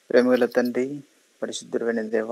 ప్రేమగల తండ్రి పరిశుద్ధుడైన దేవ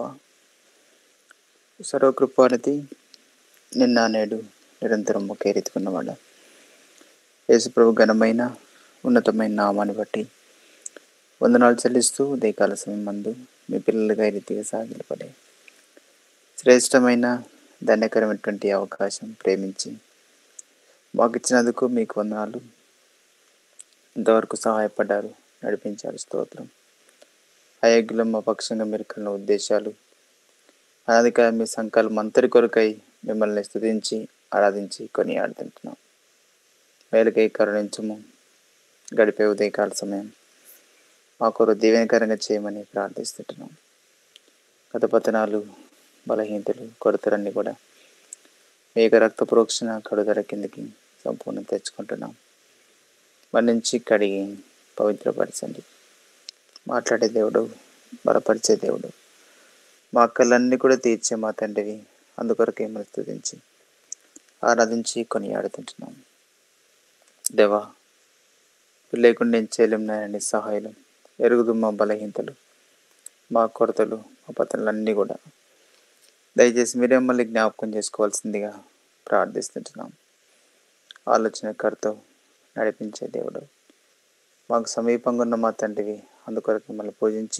సర్వకృపానిధి నిన్న నేడు నిరంతరం ఒకే రీతిగా ఉన్నవాడ యేసుప్రభు ఘనమైన ఉన్నతమైన నామాన్ని బట్టి వందనాలు చెల్లిస్తూ ఉదయకాల సమయం మందు మీ పిల్లలుగా ఈ రీతిగా సాగిలపడే శ్రేష్టమైన దండకరమైనటువంటి అవకాశం ప్రేమించి మాకు ఇచ్చినందుకు మీకు వందనాలు ఇంతవరకు సహాయపడ్డారు నడిపించారు స్తోత్రం అయోగ్యులం మా పక్షంగా మీరు కన్న ఉద్దేశాలు అనాదిగా మీ సంకల్పం అంతరి కొరకై మిమ్మల్ని స్తుతించి ఆరాధించి కొని ఆడుతుంటున్నాం మేలుకై కరుణించము గడిపే ఉదయకాల సమయం మా కొరకు దీవెనకరంగా చేయమని ప్రార్థిస్తుంటున్నాం గత పతనాలు బలహీనతలు కొరతలన్నీ కూడా మీ యొక్క రక్త ప్రోక్షణ కడుదల కిందకి సంపూర్ణ తెచ్చుకుంటున్నాం మన్నించి కడిగి పవిత్రపరచండి మాట్లాడే దేవుడు బలపరిచే దేవుడు మా అక్కలన్నీ కూడా తీర్చే మా తండ్రివి అందుకొరకు ఏమని స్థుతించి ఆరాధించి కొని ఆడుతుంటున్నాం దేవా లేకుండా నేను చేయలేం నాయన సహాయాలు ఎరుగుదు మా బలహీనతలు మా కొరతలు మా పతనలన్నీ కూడా దయచేసి మీరే మళ్ళీ జ్ఞాపకం చేసుకోవాల్సిందిగా ప్రార్థిస్తుంటున్నాం ఆలోచనకర్తో నడిపించే దేవుడు మాకు సమీపంగా ఉన్న మా తండ్రివి అందుకొరకు మిమ్మల్ని పూజించి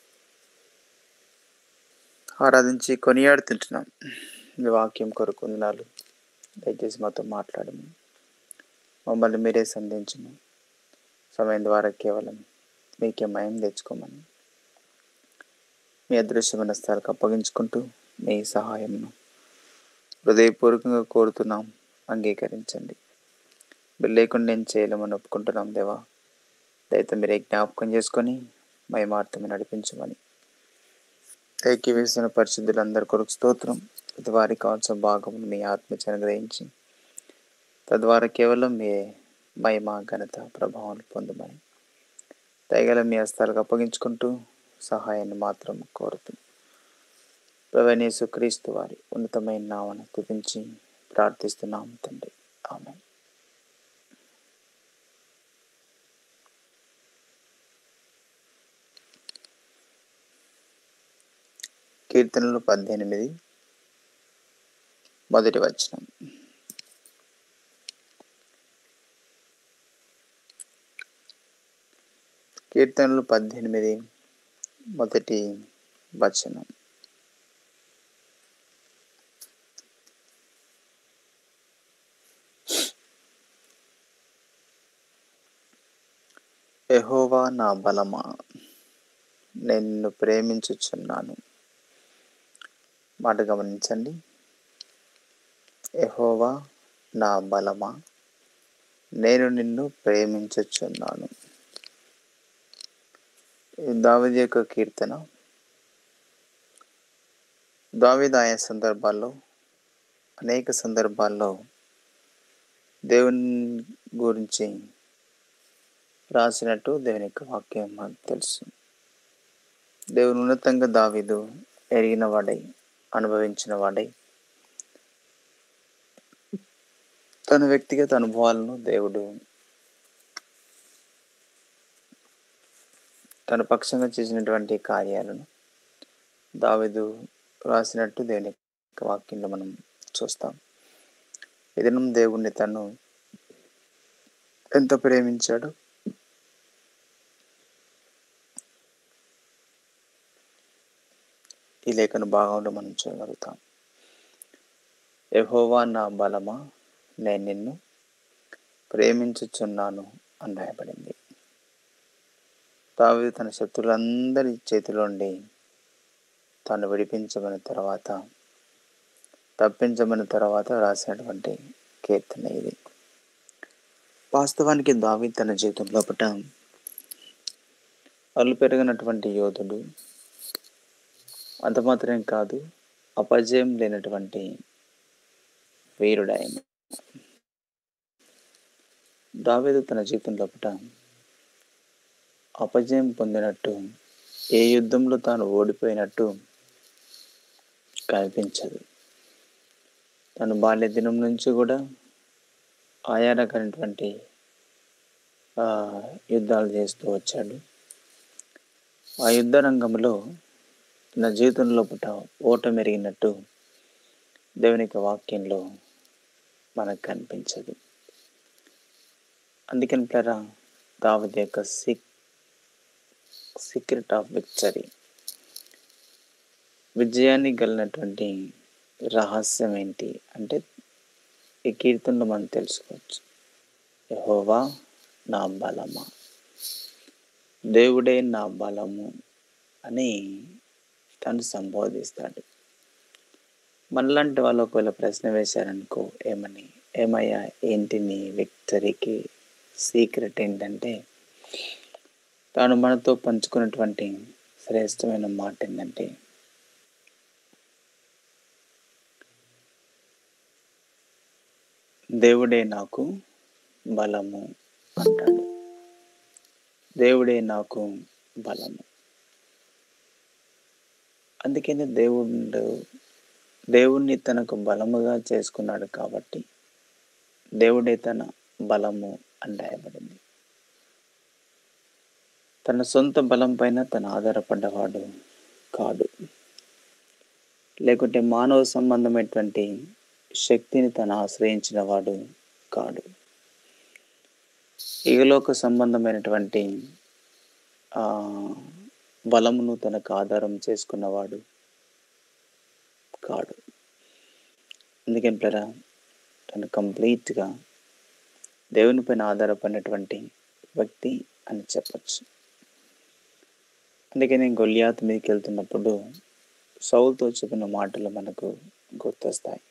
ఆరాధించి కొనియాడుతుంటున్నాం మీ వాక్యం కొరకు వందనాలు దయచేసి మాతో మాట్లాడము మమ్మల్ని మీరే సంధించము సమయం ద్వారా కేవలం మీకే మయం తెచ్చుకోమని మీ అదృశ్యమైన స్థలాలకు అప్పగించుకుంటూ మీ సహాయంను హృదయపూర్వకంగా కోరుతున్నాం అంగీకరించండి మీరు లేకుండా నేను చేయలేమని ఒప్పుకుంటున్నాం దేవా దయతో మీరే జ్ఞాపకం చేసుకొని మయమార్తమే నడిపించమని దయకి వేసిన పరిశుద్ధులందరి కొరకు స్తోత్రం వారికి కావాల్సిన భాగమును మీ ఆత్మచన గ్రహించి తద్వారా కేవలం మీ మహిమ ఘనత ప్రభావం పొందమని దయగల మీ హస్తాలకు అప్పగించుకుంటూ సహాయాన్ని మాత్రం కోరుతూ ప్రవణేశు క్రీస్తు వారి ఉన్నతమైన నామను స్తుతించి ప్రార్థిస్తున్నాం తండ్రి ఆమె కీర్తనలు పద్దెనిమిది మొదటి వచనం కీర్తనలు పద్దెనిమిది మొదటి వచనం ఎహోవా నా బలమా నేను నిన్ను ప్రేమించుచున్నాను మాట గమనించండి ఎహోవా నా బలమా నేను నిన్ను ప్రేమించుచున్నాను దావిది యొక్క కీర్తన దావిద ఆయా సందర్భాల్లో అనేక సందర్భాల్లో దేవుని గురించి రాసినట్టు దేవుని యొక్క వాక్యం మనకు తెలుసు దేవుని ఉన్నతంగా దావిదు ఎరిగిన వాడై అనుభవించిన వాడై తన వ్యక్తిగత అనుభవాలను దేవుడు తన పక్షంగా చేసినటువంటి కార్యాలను దావిదు రాసినట్టు దేవుని యొక్క వాక్యంలో మనం చూస్తాం ఇదనం దేవుణ్ణి తను ఎంత ప్రేమించాడు ఈ లేఖను భాగంలో మనం చూడగలుగుతాం ఎహోవా నా బలమా నేను నిన్ను ప్రేమించుచున్నాను అని రాయబడింది తావి తన శత్రులందరి చేతిలోండి తాను విడిపించబడిన తర్వాత తప్పించబడిన తర్వాత రాసినటువంటి కీర్తన ఇది వాస్తవానికి దావి తన జీవితం లోపల అల్లు పెరిగినటువంటి యోధుడు అంత మాత్రమే కాదు అపజయం లేనటువంటి వీరుడాయన దావేదు తన జీవితం లోపల అపజయం పొందినట్టు ఏ యుద్ధంలో తాను ఓడిపోయినట్టు కనిపించదు తను బాల్య దినం నుంచి కూడా ఆయా రకమైనటువంటి యుద్ధాలు చేస్తూ వచ్చాడు ఆ యుద్ధ రంగంలో నా జీవితంలో పుట్ట ఓటమి ఎరిగినట్టు దేవుని యొక్క వాక్యంలో మనకు కనిపించదు అందుకని ప్లరా దావది యొక్క సీక్ సీక్రెట్ ఆఫ్ విక్టరీ విజయాన్ని కలిగినటువంటి రహస్యం ఏంటి అంటే ఈ కీర్తనలో మనం తెలుసుకోవచ్చు యహోవా నా బలమా దేవుడే నా బలము అని తను సంబోధిస్తాడు మనలాంటి వాళ్ళు ఒకవేళ ప్రశ్న వేశారనుకో ఏమని ఏమయ్యా ఏంటి నీ విక్టరీకి సీక్రెట్ ఏంటంటే తాను మనతో పంచుకున్నటువంటి శ్రేష్టమైన మాట ఏంటంటే దేవుడే నాకు బలము అంటాడు దేవుడే నాకు బలము అందుకని దేవుడు దేవుణ్ణి తనకు బలముగా చేసుకున్నాడు కాబట్టి దేవుడే తన బలము అని రాయబడింది తన సొంత బలం పైన తను ఆధారపడ్డవాడు కాడు లేకుంటే మానవ సంబంధమైనటువంటి శక్తిని తను ఆశ్రయించిన వాడు కాడు ఇగలోక సంబంధమైనటువంటి బలమును తనకు ఆధారం చేసుకున్నవాడు కాడు ఎందుకంటారా తను కంప్లీట్గా దేవుని పైన ఆధారపడినటువంటి వ్యక్తి అని చెప్పచ్చు అందుకే నేను గొల్యాత్ మీదకి వెళ్తున్నప్పుడు సౌల్తో చెప్పిన మాటలు మనకు గుర్తొస్తాయి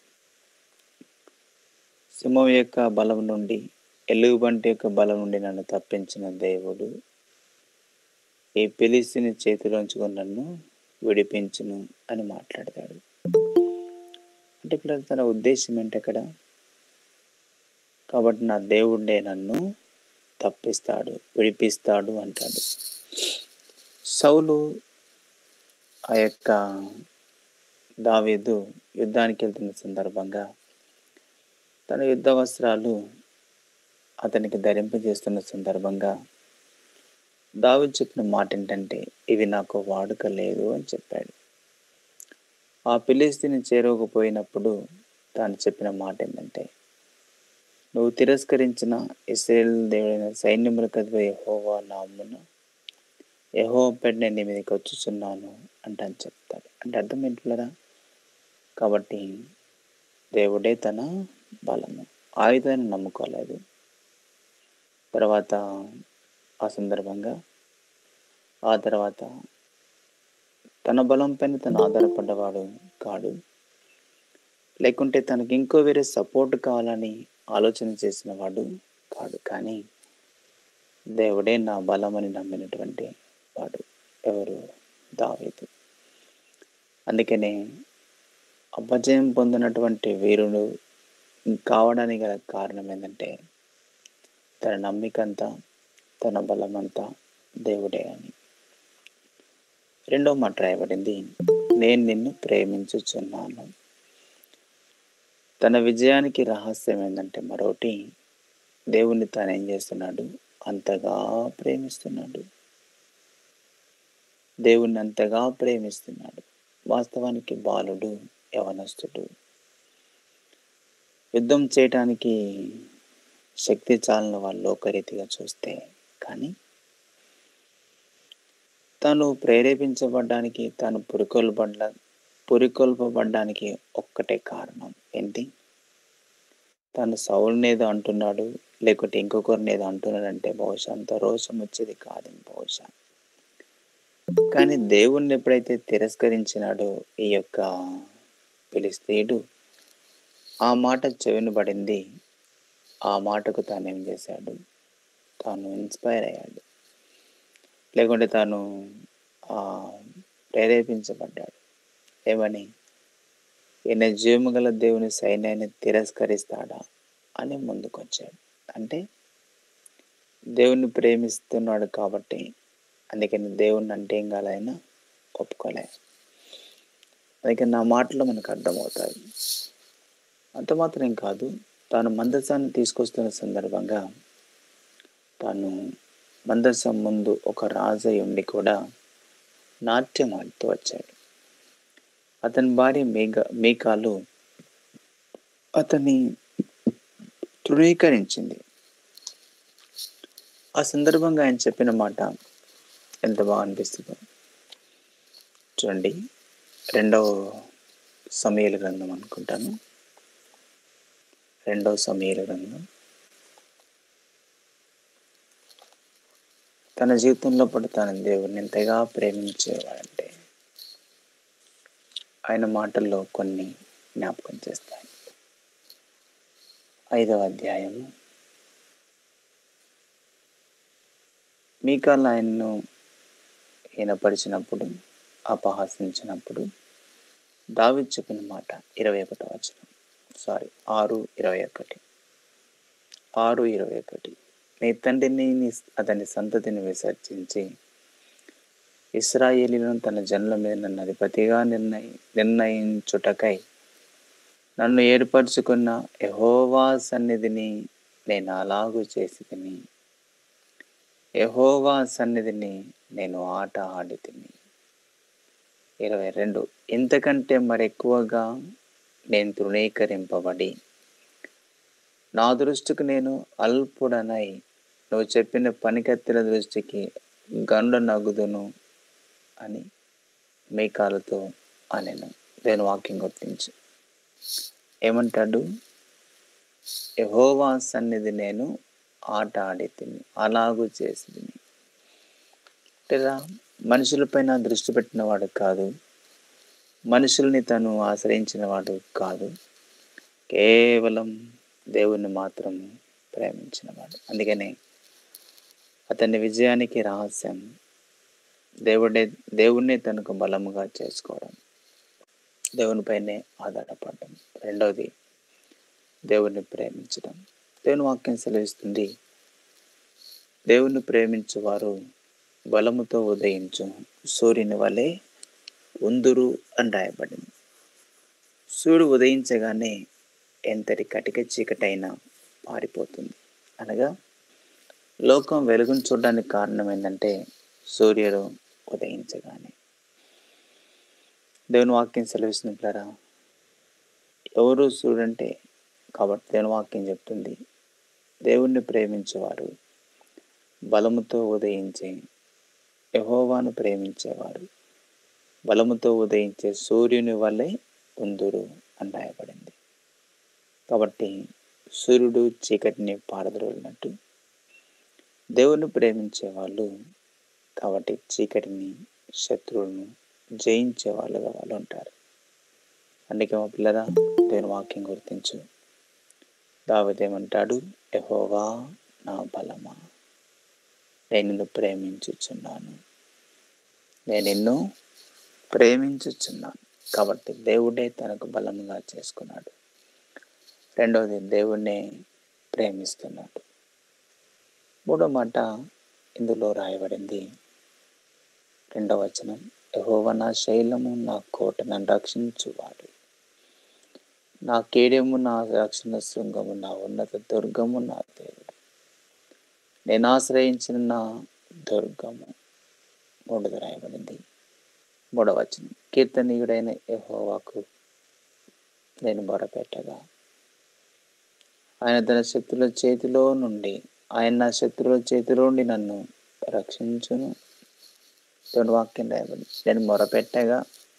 సింహం యొక్క బలం నుండి ఎలుగుబంటి యొక్క బలం నుండి నన్ను తప్పించిన దేవుడు ఈ పిలిసిని చేతిలోంచుకొని నన్ను విడిపించును అని మాట్లాడతాడు అంటే ఇప్పుడు తన ఉద్దేశం ఏంటి అక్కడ కాబట్టి నా దేవుడే నన్ను తప్పిస్తాడు విడిపిస్తాడు అంటాడు సౌలు ఆ యొక్క దావీదు యుద్ధానికి వెళ్తున్న సందర్భంగా తన యుద్ధ వస్త్రాలు అతనికి ధరింపజేస్తున్న సందర్భంగా దావి చెప్పిన మాట ఏంటంటే ఇవి నాకు వాడుక లేదు అని చెప్పాడు ఆ పిలిస్తీని చేరవకపోయినప్పుడు తాను చెప్పిన మాట ఏంటంటే నువ్వు తిరస్కరించిన ఇస్రాయేల్ దేవుడైన సైన్యముల కదివే యహోవా నామున యహో పెట్టి నేను నీ మీదకి వచ్చుచున్నాను అంటే అని చెప్తాడు అంటే అర్థం ఏంటిలరా కాబట్టి దేవుడే తన బలము ఆయుధాన్ని నమ్ముకోలేదు తర్వాత ఆ సందర్భంగా ఆ తర్వాత తన బలం పైన తను ఆధారపడ్డవాడు కాడు లేకుంటే తనకి ఇంకో వేరే సపోర్ట్ కావాలని ఆలోచన చేసిన వాడు కాడు కానీ దేవుడే నా బలమని నమ్మినటువంటి వాడు ఎవరు దావేదు అందుకనే అపజయం పొందినటువంటి వీరుడు కావడానికి గల కారణం ఏంటంటే తన నమ్మికంతా తన బలమంతా దేవుడే అని రెండో మాట రాయబడింది నేను నిన్ను ప్రేమించుచున్నాను తన విజయానికి రహస్యం ఏంటంటే మరొకటి దేవుణ్ణి తాను ఏం చేస్తున్నాడు అంతగా ప్రేమిస్తున్నాడు దేవుణ్ణి అంతగా ప్రేమిస్తున్నాడు వాస్తవానికి బాలుడు యవనస్తుడు యుద్ధం చేయటానికి శక్తి చాలని వాళ్ళు లోకరీతిగా చూస్తే కానీ తను ప్రేరేపించబడ్డానికి తను పురికొల్పబడ్డ పురికొల్పబడ్డానికి ఒక్కటే కారణం ఏంటి తను సౌల్ని ఏదో అంటున్నాడు లేకుంటే ఇంకొకరిని ఏదో అంటున్నాడంటే బహుశా అంత రోషం వచ్చేది కాదు బహుశా కానీ దేవుణ్ణి ఎప్పుడైతే తిరస్కరించినాడో ఈ యొక్క పిలిస్తీయుడు ఆ మాట చెవినబడింది ఆ మాటకు తాను ఏం చేశాడు తాను ఇన్స్పైర్ అయ్యాడు లేకుంటే తాను ప్రేరేపించబడ్డాడు ఏమని ఈయన జీవము గల దేవుని సైన్యాన్ని తిరస్కరిస్తాడా అని ముందుకొచ్చాడు అంటే దేవుణ్ణి ప్రేమిస్తున్నాడు కాబట్టి అందుకని దేవుణ్ణి అంటే ఏం కాలైనా ఒప్పుకోలే అందుకని నా మాటలు మనకు అర్థమవుతాయి అంత మాత్రం కాదు తాను మందసాన్ని తీసుకొస్తున్న సందర్భంగా తాను మందసం ముందు ఒక రాజై ఉండి కూడా నాట్యం ఆడుతూ వచ్చాడు అతని భార్య మేఘ మేఘాలు అతన్ని తృణీకరించింది ఆ సందర్భంగా ఆయన చెప్పిన మాట ఎంత బాగా అనిపిస్తుందో చూడండి రెండవ సమయాల గ్రంథం అనుకుంటాను రెండవ సమయాల గ్రంథం తన జీవితంలో పడుతాను దేవుడిని ఎంతగా ప్రేమించేవాడంటే ఆయన మాటల్లో కొన్ని జ్ఞాపకం చేస్తాయి ఐదవ అధ్యాయము మీకాల్ ఆయన్ను హీనపరిచినప్పుడు అపహాసించినప్పుడు దావి చెప్పిన మాట ఇరవై ఒకటి వచనం సారీ ఆరు ఇరవై ఒకటి ఆరు ఇరవై ఒకటి నీ తండ్రిని నీ అతని సంతతిని విసర్జించి ఇస్రాయేలీలను తన జనుల మీద నన్ను అధిపతిగా నిర్ణయి నిర్ణయించుటకై నన్ను ఏర్పరచుకున్న యహోవా సన్నిధిని నేను అలాగూ చేసి తిని యహోవా సన్నిధిని నేను ఆట ఆడి తిని ఇరవై రెండు ఇంతకంటే మరెక్కువగా నేను తృణీకరింపబడి నా దృష్టికి నేను అల్పుడనై నువ్వు చెప్పిన పనికత్తెల దృష్టికి గండు నగుదును అని మేకాలతో అనెను నేను వాక్యం గుర్తించు ఏమంటాడు యహోవా సన్నిధి నేను ఆట ఆడి తిని అలాగూ చేసి తిని లేదా మనుషులపైన దృష్టి పెట్టిన వాడు కాదు మనుషుల్ని తను ఆశ్రయించిన వాడు కాదు కేవలం దేవుణ్ణి మాత్రం ప్రేమించినవాడు అందుకనే అతని విజయానికి రహస్యం దేవుడే దేవుణ్ణి తనకు బలముగా చేసుకోవడం దేవునిపైనే ఆధారపడడం రెండవది దేవుణ్ణి ప్రేమించడం దేవుని వాక్యం సెలవిస్తుంది దేవుణ్ణి ప్రేమించువారు బలముతో ఉదయించు సూర్యుని వలె ఉందురు అని రాయబడింది సూర్యుడు ఉదయించగానే ఎంతటి కటిక చీకటైనా పారిపోతుంది అనగా లోకం వెలుగును చూడడానికి కారణం ఏంటంటే సూర్యుడు ఉదయించగానే దేవుని వాక్యం సెలవిస్తున్నట్లరా ఎవరు సూర్యుడంటే కాబట్టి దేవుని వాక్యం చెప్తుంది దేవుణ్ణి ప్రేమించేవారు బలముతో ఉదయించే యహోవాను ప్రేమించేవారు బలముతో ఉదయించే సూర్యుని వల్లే ఉందురు అని రాయబడింది కాబట్టి సూర్యుడు చీకటిని పారద్రోలినట్టు దేవుని ప్రేమించే వాళ్ళు కాబట్టి చీకటిని శత్రువులను జయించే వాళ్ళుగా వాళ్ళు ఉంటారు అందుకే మా పిల్లరా దేవుని వాక్యం గుర్తించు దావదేమంటాడు యహోవా నా బలమా నేను నిన్ను ప్రేమించుచున్నాను నేను నిన్ను ప్రేమించుచున్నాను కాబట్టి దేవుడే తనకు బలముగా చేసుకున్నాడు రెండవది దేవుణ్ణే ప్రేమిస్తున్నాడు మూడో మాట ఇందులో రాయబడింది రెండవ వచనం యహోవ నా శైలము నా కోట నన్ను రక్షించువాడు నా కేడెము నా రక్షణ శృంగము నా ఉన్నత దుర్గము నా దేవుడు నేను ఆశ్రయించిన నా దుర్గము మూడోది రాయబడింది మూడవ వచనం కీర్తనీయుడైన యహోవాకు నేను మొరపెట్టగా ఆయన తన శత్రుల చేతిలో నుండి ఆయన నా శత్రువుల చేతిలో నుండి నన్ను రక్షించును దేవుని వాక్యం రాయబడి నేను మొరపెట్టగా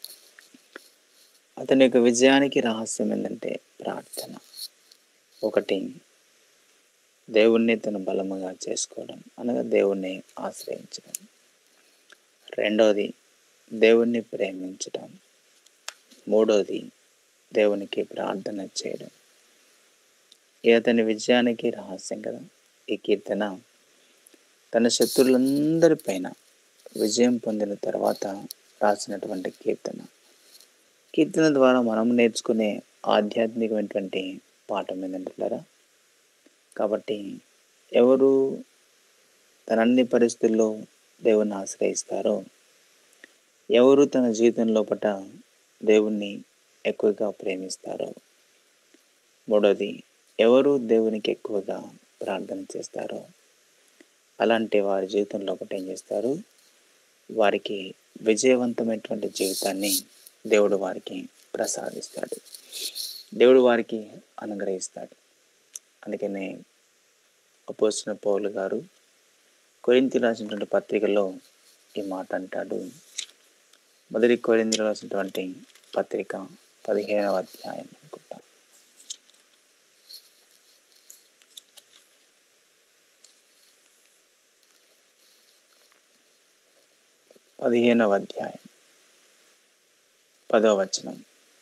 అతని యొక్క విజయానికి రహస్యం ఏంటంటే ప్రార్థన ఒకటి దేవుణ్ణి తన బలముగా చేసుకోవడం అనగా దేవుణ్ణి ఆశ్రయించడం రెండవది దేవుణ్ణి ప్రేమించడం మూడవది దేవునికి ప్రార్థన చేయడం ఇది అతని విజయానికి రహస్యం కదా ఈ కీర్తన తన శత్రువులందరిపైన విజయం పొందిన తర్వాత రాసినటువంటి కీర్తన కీర్తన ద్వారా మనం నేర్చుకునే ఆధ్యాత్మికమైనటువంటి పాఠం ఏంటంటారా కాబట్టి ఎవరు తన అన్ని పరిస్థితుల్లో దేవుణ్ణి ఆశ్రయిస్తారో ఎవరు తన జీవితం లోపట దేవుణ్ణి ఎక్కువగా ప్రేమిస్తారో మూడోది ఎవరు దేవునికి ఎక్కువగా ప్రార్థన చేస్తారో అలాంటి వారి జీవితంలో ఒకటి ఏం చేస్తారు వారికి విజయవంతమైనటువంటి జీవితాన్ని దేవుడు వారికి ప్రసాదిస్తాడు దేవుడు వారికి అనుగ్రహిస్తాడు అందుకనే అపోసిన పౌలు గారు కొరింతి రాసినటువంటి పత్రికలో ఈ మాట అంటాడు మొదటి కొరింది రాసినటువంటి పత్రిక పదిహేనవ అధ్యాయం అనుకుంటా పదిహేనవ అధ్యాయం పదవ వచనం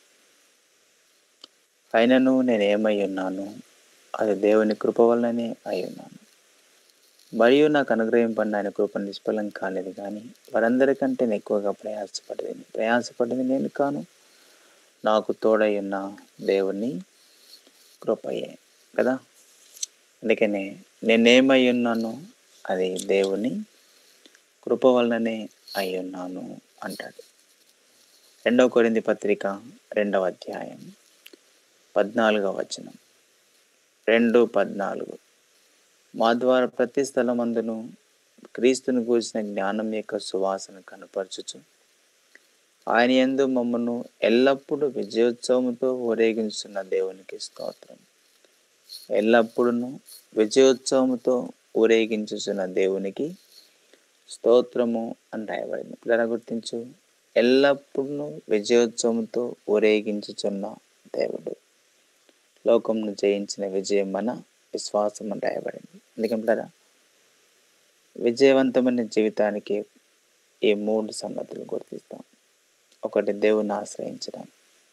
అయినను నేను ఏమై ఉన్నాను అది దేవుని కృప వల్లనే అయి ఉన్నాను మరియు నాకు అనుగ్రహింపడిన ఆయన కృప నిష్ఫలం కాలేదు కానీ వారందరికంటే నేను ఎక్కువగా ప్రయాసపడింది ప్రయాసపడింది నేను కాను నాకు తోడై ఉన్న దేవుని కృపయే కదా అందుకనే నేనేమై ఉన్నాను అది దేవుని కృప వలననే అయి ఉన్నాను అంటాడు రెండవ కొరింది పత్రిక రెండవ అధ్యాయం పద్నాలుగవ వచనం రెండు పద్నాలుగు మా ద్వారా ప్రతి స్థలమందును క్రీస్తును కూర్చిన జ్ఞానం యొక్క సువాసన కనపరచుచు ఆయన ఎందు మమ్మను ఎల్లప్పుడూ విజయోత్సవంతో ఊరేగించున్న దేవునికి స్తోత్రం ఎల్లప్పుడూ విజయోత్సవంతో ఊరేగించుచున్న దేవునికి స్తోత్రము అని రాయబడింది పిల్లల గుర్తించు ఎల్లప్పుడూ విజయోత్సవంతో ఊరేగించుచున్న దేవుడు లోకంను జయించిన విజయం మన విశ్వాసం అని రాయబడింది ఎందుకంటారా విజయవంతమైన జీవితానికి ఈ మూడు సంగతులు గుర్తిస్తాం ఒకటి దేవుని ఆశ్రయించడం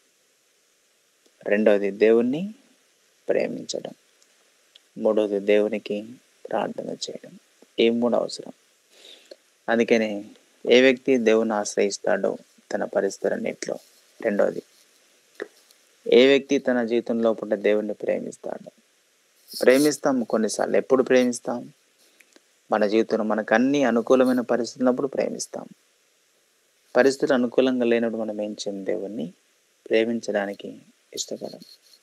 రెండవది దేవుణ్ణి ప్రేమించడం మూడవది దేవునికి ప్రార్థన చేయడం ఈ మూడు అవసరం అందుకని ఏ వ్యక్తి దేవుని ఆశ్రయిస్తాడో తన పరిస్థితులన్నింటిలో రెండవది ఏ వ్యక్తి తన జీవితంలో పుట్ట దేవుణ్ణి ప్రేమిస్తాడో ప్రేమిస్తాం కొన్నిసార్లు ఎప్పుడు ప్రేమిస్తాం మన జీవితంలో మనకు అన్ని అనుకూలమైన పరిస్థితులు ఉన్నప్పుడు ప్రేమిస్తాం పరిస్థితులు అనుకూలంగా లేనప్పుడు మనం ఏం చేయం దేవుణ్ణి ప్రేమించడానికి ఇష్టపడం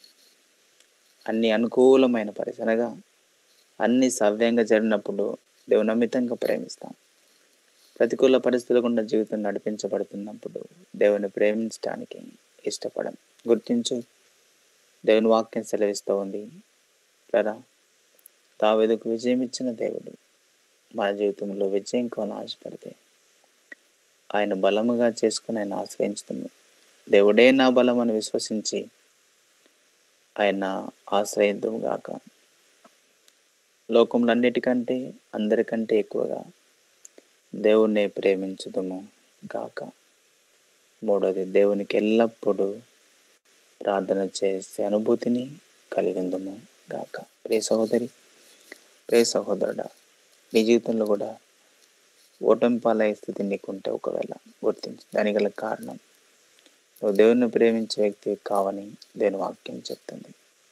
అన్ని అనుకూలమైన పరిస్థితి అనగా అన్ని సవ్యంగా జరిగినప్పుడు దేవుని అమితంగా ప్రేమిస్తాం ప్రతికూల పరిస్థితుల గుండా జీవితం నడిపించబడుతున్నప్పుడు దేవుని ప్రేమించడానికి ఇష్టపడం గుర్తించు దేవుని వాక్యం సెలవిస్తూ ఉంది కదా తావేదుకు విజయం ఇచ్చిన దేవుడు మన జీవితంలో విజయం కావాలని ఆశపడితే ఆయన బలముగా చేసుకుని ఆయన ఆశ్రయించుతుంది దేవుడే నా బలం అని విశ్వసించి ఆయన ఆశ్రయిద్దాం గాక లోకంలో అన్నిటికంటే అందరికంటే ఎక్కువగా దేవుణ్ణి ప్రేమించుదము గాక మూడోది దేవునికి ఎల్లప్పుడూ ప్రార్థన చేసే అనుభూతిని కలిగిందము గాక ప్రే సహోదరి ప్రే సహోదరుడా నీ జీవితంలో కూడా ఓటమి పాలయ్యే స్థితి నీకుంటే ఒకవేళ గుర్తించు దానికి గల కారణం నువ్వు దేవుని ప్రేమించే వ్యక్తి కావని దేవుని వాక్యం చెప్తుంది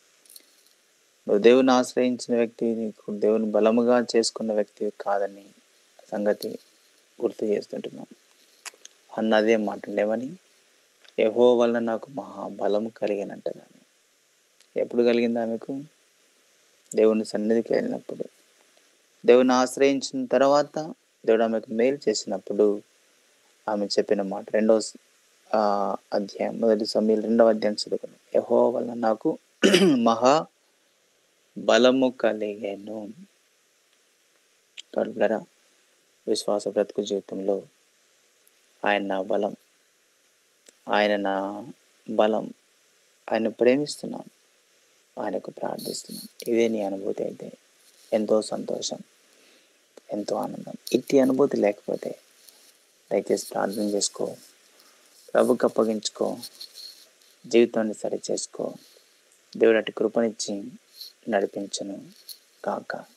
నువ్వు దేవుని ఆశ్రయించిన వ్యక్తి నీకు దేవుని బలముగా చేసుకున్న వ్యక్తి కాదని సంగతి గుర్తు చేస్తుంటున్నాం అన్నదే మాట్లాడేమని యహో వల్ల నాకు మహాబలం కలిగినంటదాన్ని ఎప్పుడు కలిగింది ఆమెకు దేవుని సన్నిధికి వెళ్ళినప్పుడు దేవుని ఆశ్రయించిన తర్వాత దేవుడు ఆమెకు మేలు చేసినప్పుడు ఆమె చెప్పిన మాట రెండవ ఆ, అధ్యాయం మొదటి సమయం రెండవ అధ్యాయం చదువుకున్నాం యహో వల్ల నాకు మహా బలము కలిగాను కడుపులరా విశ్వాస బ్రతుకు జీవితంలో ఆయన నా బలం ఆయన నా బలం ఆయన ప్రేమిస్తున్నాను ఆయనకు ప్రార్థిస్తున్నాను ఇదే నీ అనుభూతి అయితే ఎంతో సంతోషం ఎంతో ఆనందం ఇట్టి అనుభూతి లేకపోతే దయచేసి ప్రార్థన చేసుకో ప్రభుకి అప్పగించుకో జీవితాన్ని సరి చేసుకో దేవుడు అటు కృపనిచ్చి నడిపించను కాక